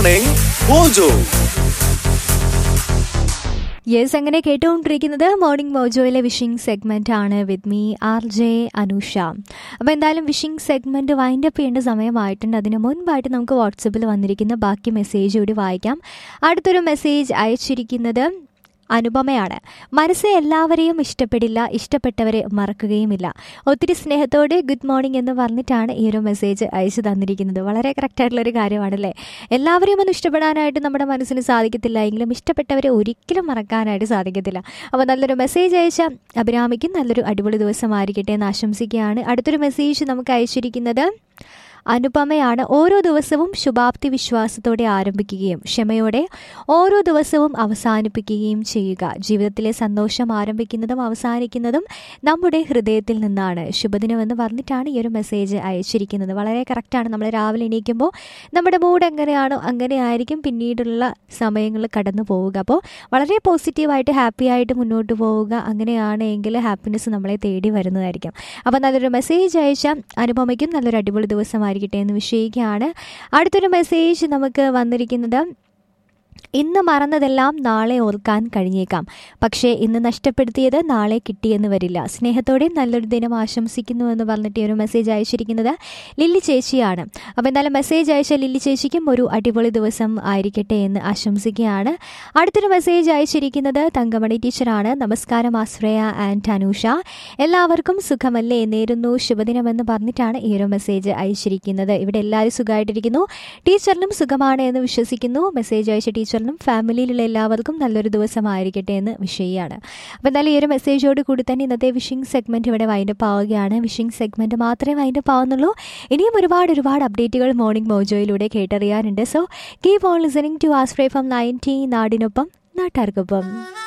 morning mojo yes അങ്ങനെ കേട്ടുകൊണ്ടിരിക്കുന്നത് morning മോജോയിലെ wishing segment ആണ് with me R J Anusha അപ്പോൾ എന്തായാലും വിഷിംഗ് സെഗ്മെന്റ് വൈൻഡ് അപ്പ് ചെയ്യേണ്ട സമയമായിട്ടുണ്ട് അതിന് മുൻപായിട്ട് നമുക്ക് വാട്സപ്പിൽ വന്നിരിക്കുന്ന ബാക്കി മെസ്സേജ് കൂടി വായിക്കാം അടുത്തൊരു മെസ്സേജ് അയച്ചിരിക്കുന്നത് അനുപമയാണ് മനസ്സ് എല്ലാവരെയും ഇഷ്ടപ്പെടില്ല ഇഷ്ടപ്പെട്ടവരെ മറക്കുകയുമില്ല ഒത്തിരി സ്നേഹത്തോടെ ഗുഡ് മോർണിംഗ് എന്ന് പറഞ്ഞിട്ടാണ് ഈ ഒരു മെസ്സേജ് അയച്ചു തന്നിരിക്കുന്നത് വളരെ കറക്റ്റായിട്ടുള്ള ഒരു കാര്യമാണല്ലേ എല്ലാവരെയും ഒന്നും ഇഷ്ടപ്പെടാനായിട്ട് നമ്മുടെ മനസ്സിന് സാധിക്കത്തില്ല എങ്കിലും ഇഷ്ടപ്പെട്ടവരെ ഒരിക്കലും മറക്കാനായിട്ട് സാധിക്കത്തില്ല അപ്പോൾ നല്ലൊരു മെസ്സേജ് അയച്ച അഭിരാമിക്ക് നല്ലൊരു അടിപൊളി ദിവസമായിരിക്കട്ടെ എന്ന് ആശംസിക്കുകയാണ് അടുത്തൊരു മെസ്സേജ് നമുക്ക് അയച്ചിരിക്കുന്നത് അനുപമയാണ് ഓരോ ദിവസവും ശുഭാപ്തി വിശ്വാസത്തോടെ ആരംഭിക്കുകയും ക്ഷമയോടെ ഓരോ ദിവസവും അവസാനിപ്പിക്കുകയും ചെയ്യുക ജീവിതത്തിലെ സന്തോഷം ആരംഭിക്കുന്നതും അവസാനിക്കുന്നതും നമ്മുടെ ഹൃദയത്തിൽ നിന്നാണ് ശുഭദിനമെന്ന് പറഞ്ഞിട്ടാണ് ഈ ഒരു മെസ്സേജ് അയച്ചിരിക്കുന്നത് വളരെ കറക്റ്റാണ് നമ്മൾ രാവിലെ എണീക്കുമ്പോൾ നമ്മുടെ മൂഡ് എങ്ങനെയാണോ അങ്ങനെ ആയിരിക്കും പിന്നീടുള്ള സമയങ്ങൾ കടന്നു പോവുക അപ്പോൾ വളരെ പോസിറ്റീവായിട്ട് ഹാപ്പി ആയിട്ട് മുന്നോട്ട് പോവുക അങ്ങനെയാണ് എങ്കിൽ ഹാപ്പിനെസ് നമ്മളെ തേടി വരുന്നതായിരിക്കും അപ്പോൾ നല്ലൊരു മെസ്സേജ് അയച്ച അനുപമയ്ക്കും നല്ലൊരു അടിപൊളി ദിവസമായിരിക്കട്ടെ എന്ന് വിഷയിക്കുകയാണ് അടുത്തൊരു മെസ്സേജ് നമുക്ക് വന്നിരിക്കുന്നത് ഇന്ന് മറന്നതെല്ലാം നാളെ ഓർക്കാൻ കഴിഞ്ഞേക്കാം പക്ഷേ ഇന്ന് നഷ്ടപ്പെടുത്തിയത് നാളെ കിട്ടിയെന്ന് വരില്ല സ്നേഹത്തോടെ നല്ലൊരു ദിനം ആശംസിക്കുന്നു എന്ന് പറഞ്ഞിട്ട് ഈ ഒരു മെസ്സേജ് അയച്ചിരിക്കുന്നത് ലില്ലി ചേച്ചിയാണ് അപ്പോൾ എന്തായാലും മെസ്സേജ് അയച്ച ലില്ലി ചേച്ചിക്കും ഒരു അടിപൊളി ദിവസം ആയിരിക്കട്ടെ എന്ന് ആശംസിക്കുകയാണ് അടുത്തൊരു മെസ്സേജ് അയച്ചിരിക്കുന്നത് തങ്കമണി ടീച്ചറാണ് നമസ്കാരം ആശ്രയ ആൻഡ് അനൂഷ എല്ലാവർക്കും സുഖമല്ലേ നേരുന്നു ശുഭദിനമെന്ന് പറഞ്ഞിട്ടാണ് ഈ ഒരു മെസ്സേജ് അയച്ചിരിക്കുന്നത് ഇവിടെ എല്ലാവരും സുഖമായിട്ടിരിക്കുന്നു ടീച്ചറിനും സുഖമാണ് എന്ന് വിശ്വസിക്കുന്നു മെസ്സേജ് അയച്ച ടീച്ചറിനും ഫാമിലിയിലുള്ള എല്ലാവർക്കും നല്ലൊരു ദിവസമായിരിക്കട്ടെ എന്ന് വിഷയമാണ് അപ്പോൾ എന്തായാലും ഈ ഒരു മെസ്സേജോട് കൂടി തന്നെ ഇന്നത്തെ വിഷിംഗ് സെഗ്മെൻറ്റ് ഇവിടെ വൈൻഡപ്പ് ആവുകയാണ് വിഷിംഗ് സെഗ്മെൻറ്റ് മാത്രമേ വൈൻഡപ്പ് ആവുന്നുള്ളൂ ഇനിയും ഒരുപാട് ഒരുപാട് അപ്ഡേറ്റുകൾ മോർണിംഗ് മോജോയിലൂടെ കേട്ടറിയാനുണ്ട് so keep on listening to ആസ്ട്രേ ഫ്രം നയൻറ്റി നാടിനൊപ്പം നാട്ടാർക്കൊപ്പം